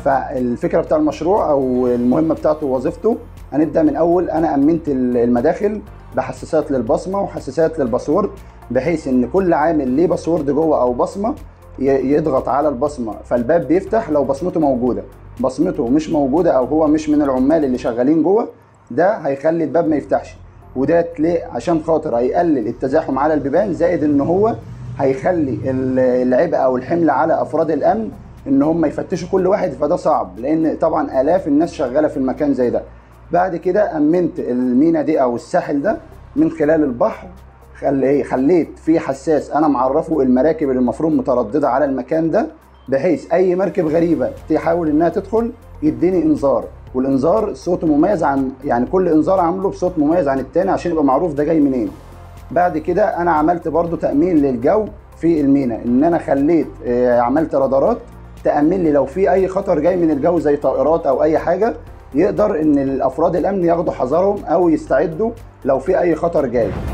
فالفكره بتاع المشروع او المهمه بتاعته ووظيفته هنبدا من اول انا امنت المداخل بحساسات للبصمه وحساسات للباسورد بحيث ان كل عامل ليه باسورد جوه او بصمه ي- يضغط على البصمه فالباب بيفتح لو بصمته موجوده بصمته مش موجوده او هو مش من العمال اللي شغالين جوه ده هيخلي الباب ما يفتحش وده ليه عشان خاطر هيقلل التزاحم على البيبان زائد ان هو هيخلي ال- العبء او الحمل على افراد الامن ان هم يفتشوا كل واحد فده صعب لان طبعا الاف الناس شغاله في المكان زي ده بعد كده امنت المينا دي او الساحل ده من خلال البحر خل- خليت في حساس انا معرفه المراكب اللي المفروض متردده على المكان ده بحيث اي مركب غريبه تحاول انها تدخل يديني انذار والانذار صوته مميز عن يعني كل انذار عامله بصوت مميز عن التاني عشان يبقى معروف ده جاي منين بعد كده انا عملت برضو تامين للجو في المينا ان انا خليت آه، عملت رادارات تامن لي لو في اي خطر جاي من الجو زي طائرات او اي حاجه يقدر ان الافراد الامن ياخدوا حذرهم او يستعدوا لو في اي خطر جاي